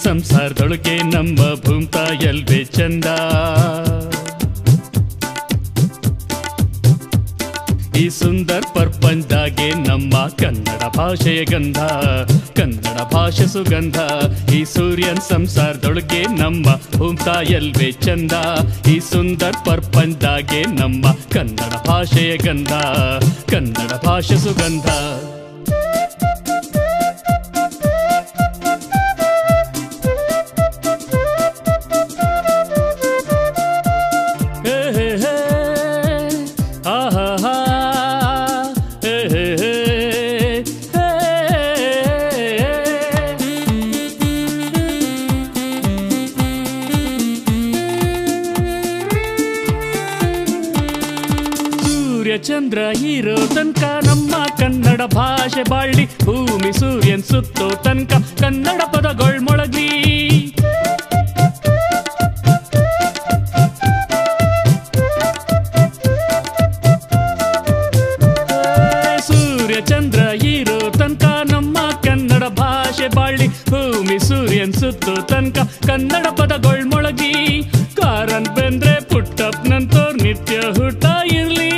ಸಂಸಾರದೊಳಗೆ ನಮ್ಮ ಭೂಮ್ತಾಯಲ್ವೇ ಚಂದ ಈ ಸುಂದರ ಪ್ರಪಂಚದಾಗೆ ನಮ್ಮ ಕನ್ನಡ ಭಾಷೆಯ ಗಂಧ ಕನ್ನಡ ಭಾಷೆ ಸುಗಂಧ ಈ ಸೂರ್ಯನ್ ಸಂಸಾರದೊಳಗೆ ನಮ್ಮ ಭೂಮ್ತಾಯಲ್ವೇ ಚಂದ ಈ ಸುಂದರ ಪ್ರಪಂಚದಾಗೆ ನಮ್ಮ ಕನ್ನಡ ಭಾಷೆಯ ಗಂಧ ಕನ್ನಡ ಭಾಷೆ ಸುಗಂಧ ಹೇ ಹೇ ಹೇ ಆಹಾ ಹಾ ಹೇ ಹೇ ಹೇ ಹೇ ಸೂರ್ಯ ಚಂದ್ರ ಹೀರೋ ತನಕ ನಮ್ಮ ಕನ್ನಡ ಭಾಷೆ ಬಾಳ್ಲಿ ಭೂಮಿ ಸೂರ್ಯನ್ ಸುತ್ತೋ ತನಕ ಕನ್ನಡ ಪದಗಳ್ ಮೊಳಗ್ಲಿ ಸೂರ್ಯ ಚಂದ್ರ ಹೀರೋ ತನಕ ನಮ್ಮ ಕನ್ನಡ ಭಾಷೆ ಬಾಳ್ಲಿ ಭೂಮಿ ಸೂರ್ಯನ್ ಸುತ್ತೋ ತನಕ ಕನ್ನಡ ಪದಗಳ್ ಮೊಳಗಿ ಕಾರನ್ ಬೆಂದ್ರೆ ಪುಟ್ಟಪ್ಪನಂತೋರ್ ನಿತ್ಯ ಹುಟ್ಟ ಇರ್ಲಿ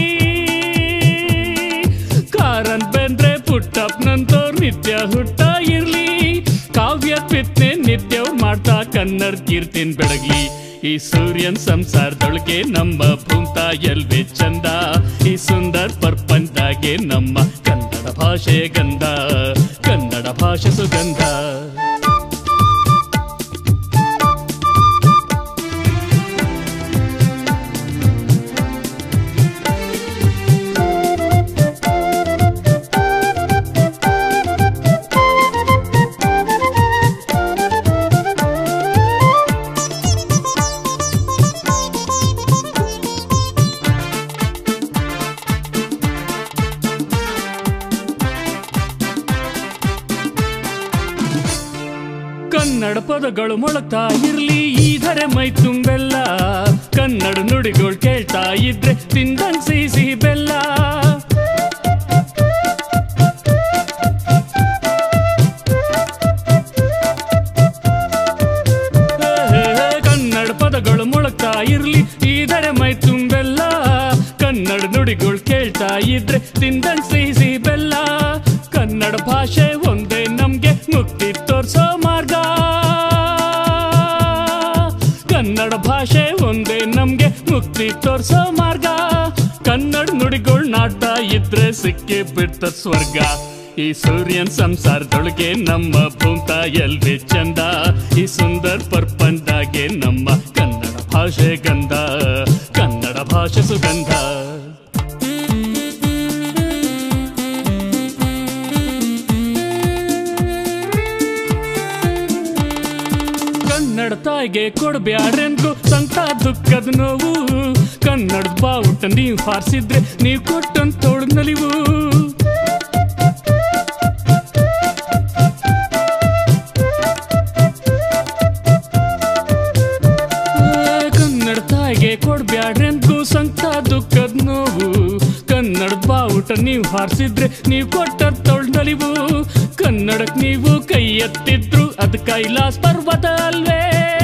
ಕಾರನ್ ಬೆಂದ್ರೆ ಪುಟ್ಟಪ್ಪನಂತೋರ್ ನಿತ್ಯ ಹುಟ್ಟ ಇರ್ಲಿ ಕಾವ್ಯ ಪಿತ್ನೆ ನಿತ್ಯ ಮಾಡ್ತಾ ಕನ್ನಡ ಕೀರ್ತಿನ್ ಬೆಳಗ್ಲಿ ಈ ಸೂರ್ಯನ್ ಸಂಸಾರದೊಳಗೆ ನಮ್ಮ ಭೂಮ್ತಾಯಲ್ವೇ ಚಂದ ಈ ಸುಂದರ ಪ್ರಪಂಚದಾಗೆ ನಮ್ಮ ಕನ್ನಡ ಭಾಷೆ ಗಂಧ ಕನ್ನಡ ಭಾಷೆ ಸುಗಂಧ ಕನ್ನಡ ಪದಗಳು ಮೊಳಗ್ತಾ ಇರ್ಲಿ ಈಧರೆ ಮೈ ತುಂಬೆಲ್ಲ ಕನ್ನಡ ನುಡಿಗಳು ಕೇಳ್ತಾ ಇದ್ರೆ ತಿಂದಂಗ್ ಸಿಹಿ ಸಿಹಿ ಬೆಲ್ಲ ಕನ್ನಡ ಪದಗಳು ಮೊಳಗ್ತಾ ಇರ್ಲಿ ಈಧರೆ ಮೈ ತುಂಬೆಲ್ಲ ಕನ್ನಡ ನುಡಿಗಳು ಕೇಳ್ತಾ ಇದ್ರೆ ತಿಂದಂಗ್ ಸಿಹಿ ಸಿಹಿ ಬೆಲ್ಲ ಕನ್ನಡ ಭಾಷೆ ಒಂದೇ ನಮ್ಗೆ ಮುಕ್ತಿ ತೋರ್ಸೋ ಮಾರ್ಗ ಕನ್ನಡ ಭಾಷೆ ಒಂದೇ ನಮ್ಗೆ ಮುಕ್ತಿ ತೋರ್ಸೋ ಮಾರ್ಗ ಕನ್ನಡ ನುಡಿಗಳು ನಾಡ್ತಾ ಇದ್ರೆ ಸಿಕ್ಕಿ ಬಿಡ್ತ ಸ್ವರ್ಗ ಈ ಸೂರ್ಯನ್ ಸಂಸಾರದೊಳಗೆ ನಮ್ಮ ಭೂಮ್ತಾಯಲ್ವೇ ಚಂದ ಈ ಸುಂದರ ಪ್ರಪಂಚದಾಗೆ ನಮ್ಮ ಕನ್ನಡ ಭಾಷೆ ಗಂಧ ಕನ್ನಡ ಭಾಷೆ ಸುಗಂಧ ಕನ್ನಡ ತಾಯಿಗೆ ಕೊಡ್ಬ್ಯಾಡ್ರೆನ್ಕು ಸಂಕಟ ದುಃಖದ ನೋವು ಕನ್ನಡದ ಬಾವುಟ ನೀವು ಹಾರಿಸಿದ್ರೆ ನೀವು ಕೊಟ್ಟಂತ ತೋಳು ನಲಿವು ಕನ್ನಡ ತಾಯಿಗೆ ಕೊಡ್ಬ್ಯಾಡ್ರೆನ್ಕು ಸಂಕಟ ದುಃಖದ ನೋವು ಕನ್ನಡದ ಬಾವುಟ ನೀವು ಹಾರಿಸಿದ್ರೆ ನೀವು ಕೊಟ್ಟ ತೋಳು ನಲಿವು ಕನ್ನಡಕ್ ನೀವು ಕೈ ಎತ್ತಿದ್ರು ಅದ್ ಕೈಲಾಸ್ ಪರ್ವತ ಅಲ್ವೇ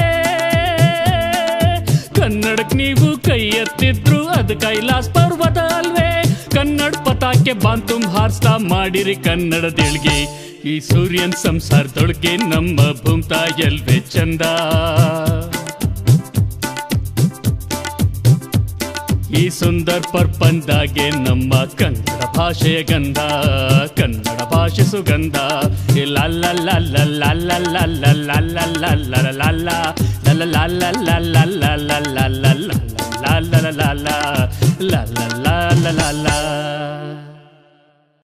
ಕನ್ನಡಕ್ ನೀವು ಕೈ ಎತ್ತಿದ್ರು ಅದ್ ಕೈಲಾಸ್ ಪರ್ವತ ಅಲ್ವೇ ಕನ್ನಡ ಪತಾಕೆ ಬಾಂತುಂ ಹಾರಿಸ್ತಾ ಮಾಡಿರಿ ಕನ್ನಡದೆಳ್ಗೆ ಈ ಸೂರ್ಯನ್ ಸಂಸಾರದೊಳಗೆ ನಮ್ಮ ಭೂಮ್ತಾಯಲ್ವೇ ಚಂದ ಈ ಸುಂದರ ಪ್ರಪಂಚದಾಗೆ ನಮ್ಮ ಕನ್ನಡ ಭಾಷೆಯ ಗಂಧ ಕನ್ನಡ ಭಾಷೆ ಸುಗಂಧ ಈ ಲಲ್ಲ ಲಲ್ಲ ಲಲ್ಲ ಲಲ್ಲ ಲಲ್ಲ ಲಲ್ಲ ಲಲ್ಲ ಲಲ್ಲ ಲಲ್ಲ ಲಲ್ಲ ಲಲ್ಲ ಲಲ್ಲ ಲಲ್ಲ ಲಲ್ಲ ಲಲ್ಲ ಲಲ್ಲ ಲಲ್ಲ